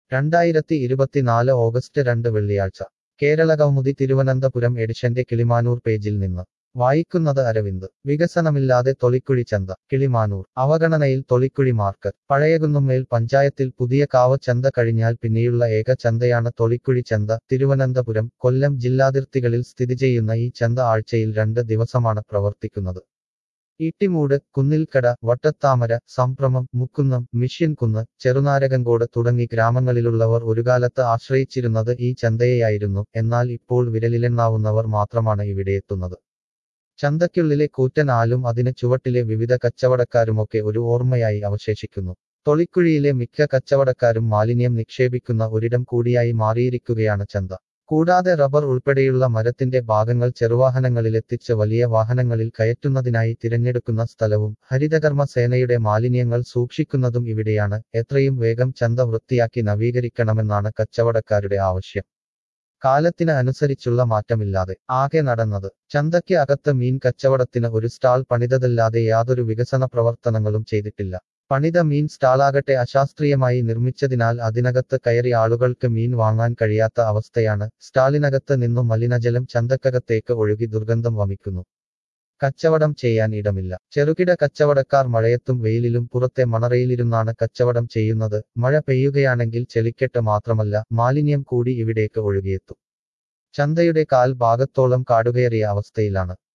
രണ്ടായിരത്തി ഇരുപത്തിനാല് ഓഗസ്റ്റ് രണ്ട് വെള്ളിയാഴ്ച കേരള കൗമുദി തിരുവനന്തപുരം എഡിഷന്റെ കിളിമാനൂർ പേജിൽ നിന്ന് വായിക്കുന്നത് അരവിന്ദ് വികസനമില്ലാതെ തൊളിക്കുഴി ചന്ത കിളിമാനൂർ അവഗണനയിൽ തൊളിക്കുഴി മാർക്കറ്റ് പഴയകുന്നുമ്മേൽ പഞ്ചായത്തിൽ പുതിയ കാവ് ചന്ത കഴിഞ്ഞാൽ പിന്നെയുള്ള ഏക ചന്തയാണ് തൊളിക്കുഴി ചന്ത തിരുവനന്തപുരം കൊല്ലം ജില്ലാതിർത്തികളിൽ സ്ഥിതി ചെയ്യുന്ന ഈ ചന്ത ആഴ്ചയിൽ രണ്ട് ദിവസമാണ് പ്രവർത്തിക്കുന്നത് ഈട്ടിമൂട് കുന്നിൽക്കട വട്ടത്താമര സംഭ്രമം മുക്കുന്നം മിഷ്യൻകുന്ന് ചെറുനാരകങ്കോട് തുടങ്ങി ഗ്രാമങ്ങളിലുള്ളവർ ഒരുകാലത്ത് ആശ്രയിച്ചിരുന്നത് ഈ ചന്തയെയായിരുന്നു എന്നാൽ ഇപ്പോൾ വിരലിലെണ്ണാവുന്നവർ മാത്രമാണ് ഇവിടെയെത്തുന്നത് ചന്തയ്ക്കുള്ളിലെ കൂറ്റൻ ആലും അതിന് ചുവട്ടിലെ വിവിധ കച്ചവടക്കാരുമൊക്കെ ഒരു ഓർമ്മയായി അവശേഷിക്കുന്നു തൊളിക്കുഴിയിലെ മിക്ക കച്ചവടക്കാരും മാലിന്യം നിക്ഷേപിക്കുന്ന ഒരിടം കൂടിയായി മാറിയിരിക്കുകയാണ് ചന്ത കൂടാതെ റബ്ബർ ഉൾപ്പെടെയുള്ള മരത്തിന്റെ ഭാഗങ്ങൾ ചെറുവാഹനങ്ങളിലെത്തിച്ച് വലിയ വാഹനങ്ങളിൽ കയറ്റുന്നതിനായി തിരഞ്ഞെടുക്കുന്ന സ്ഥലവും ഹരിതകർമ്മ സേനയുടെ മാലിന്യങ്ങൾ സൂക്ഷിക്കുന്നതും ഇവിടെയാണ് എത്രയും വേഗം ചന്ത വൃത്തിയാക്കി നവീകരിക്കണമെന്നാണ് കച്ചവടക്കാരുടെ ആവശ്യം കാലത്തിന് അനുസരിച്ചുള്ള മാറ്റമില്ലാതെ ആകെ നടന്നത് ചന്തയ്ക്ക് അകത്ത് മീൻ കച്ചവടത്തിന് ഒരു സ്റ്റാൾ പണിതതല്ലാതെ യാതൊരു വികസന പ്രവർത്തനങ്ങളും ചെയ്തിട്ടില്ല പണിത മീൻ സ്റ്റാളാകട്ടെ അശാസ്ത്രീയമായി നിർമ്മിച്ചതിനാൽ അതിനകത്ത് കയറി ആളുകൾക്ക് മീൻ വാങ്ങാൻ കഴിയാത്ത അവസ്ഥയാണ് സ്റ്റാളിനകത്ത് നിന്നും മലിനജലം ചന്തക്കകത്തേക്ക് ഒഴുകി ദുർഗന്ധം വമിക്കുന്നു കച്ചവടം ചെയ്യാൻ ഇടമില്ല ചെറുകിട കച്ചവടക്കാർ മഴയത്തും വെയിലിലും പുറത്തെ മണറയിലിരുന്നാണ് കച്ചവടം ചെയ്യുന്നത് മഴ പെയ്യുകയാണെങ്കിൽ ചെളിക്കെട്ട് മാത്രമല്ല മാലിന്യം കൂടി ഇവിടേക്ക് ഒഴുകിയെത്തും ചന്തയുടെ കാൽ ഭാഗത്തോളം കാടുകയറിയ അവസ്ഥയിലാണ്